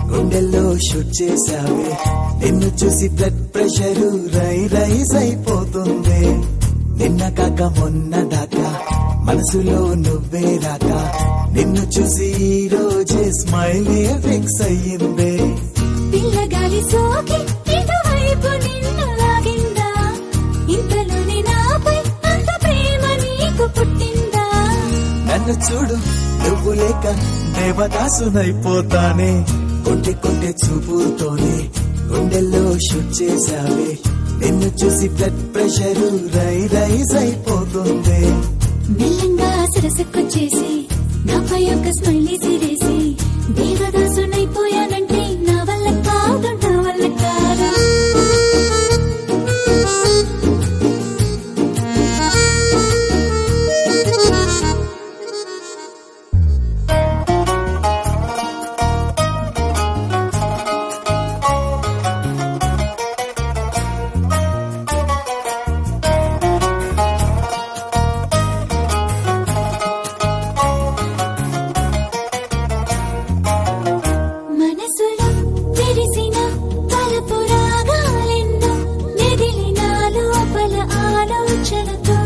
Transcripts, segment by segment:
గుండెల్లో షూట్ చేసావే నిన్ను చూసి బ్లడ్ ప్రెషర్ రై రైజ్ అయిపోతుంది నిన్న కాక మొన్న దాకా మనసులో నువ్వే రాక నిన్ను చూసి ఈ రోజే స్మైలే ఫిక్స్ అయ్యిందే పిల్లగాలి సోకి ఇటువైపు నిన్ను లాగిందా ఇంతలోనే నాపై అంత ప్రేమ నీకు పుట్టిందా నన్ను చూడు నువ్వు లేక దేవదాసునైపోతానే కొంటె కొంటె చూపుతోనే గుండెల్లో షూట్ చేసావే నిన్ను చూసి బ్లడ్ ప్రెషర్ రై రైజ్ అయిపోతుంది మెల్లంగా సరసక్కొచ్చేసి నాపై ఒక స్మైలీ సిరేసి దేవదాసునైపోయానంటే నా వల్ల కాదు నా వల్ల కాదు మనసులో తెరిసిన తలుపు రాగాలెన్నో మెదిలిన లోపల ఆలోచనతో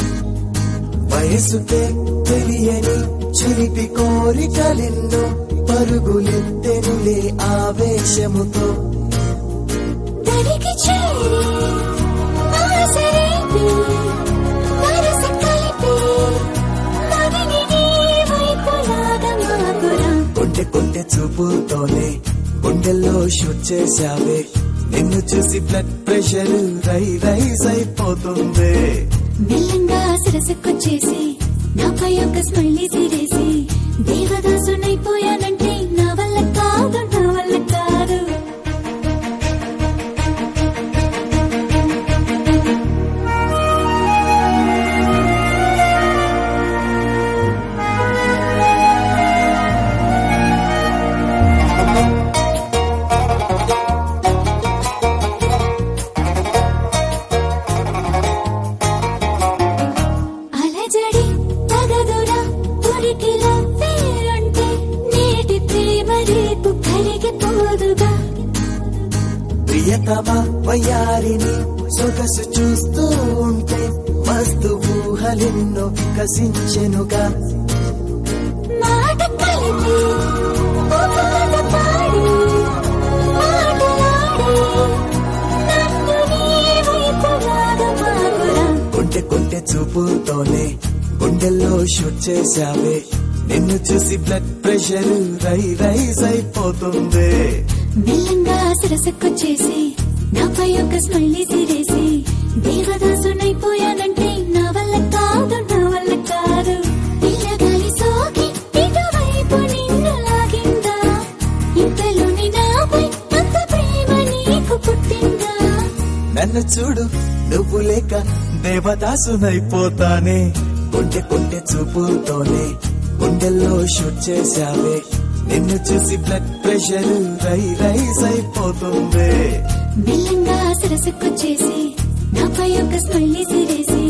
వయసుకే తెలియని చిలిపి కోరికలెన్నో పరుగులెత్తెనులే ఆవేశముతో దరికి చేరి ఆసరేపి వరస కలిపి నదిని నీ వైపు లాగమాకురా కొంటె కొంటె చూపుతోనే గుండెల్లో షూట్ చేసావే నిన్ను చూసి బ్లడ్ ప్రెషర్ రై రైజ్ అయిపోతుంది మెల్లంగా సరసక్కొచ్చేసి నాపై ఒక స్మైలీ సిరేసి దేవదాసునైపోయానంటే నా వల్ల కాదు నా వల్ల కాదు అలజడి తగదురా ఉరికిలో వేరుంటే నేటి ప్రేమ రేపు కరిగిపోదుగా ప్రియతమ వయారిని సొగసు చూస్తూ ఉంటే మస్తు ఊహలెన్నో వికసించెనుగా మాట కలిపి ఓ పాట పాడి మాటలాడి నన్ను నీ వైపు లాగమాకురా కొంటె కొంటె చూపుతోనే గుండెల్లో షూట్ చేసావే నిన్ను చూసి బ్లడ్ ప్రెషర్ రై రైజ్ అయిపోతుంది మెల్లంగా సరసక్కొచ్చేసి నాపై ఒక స్మైలీ సిరేసి దేవదాసునైపోయానంటే నా వల్ల కాదు నా వల్ల కాదు పిల్లగాలి సోకి ఇటువైపు నిన్ను లాగిందా ఇంతలోని నాపై అంత ప్రేమ నీకు పుట్టిందా నన్ను చూడు నువ్వు లేక దేవదాసునైపోతానే కొంటె కొంటె చూపుతోనే గుండెల్లో షూట్ చేసావే నిన్ను చూసి బ్లడ్ ప్రెషర్ రై రైజ్ అయిపోతుంది మెల్లంగా సరసక్కొచ్చేసి నాపై ఒక స్మైలీ సిరేసి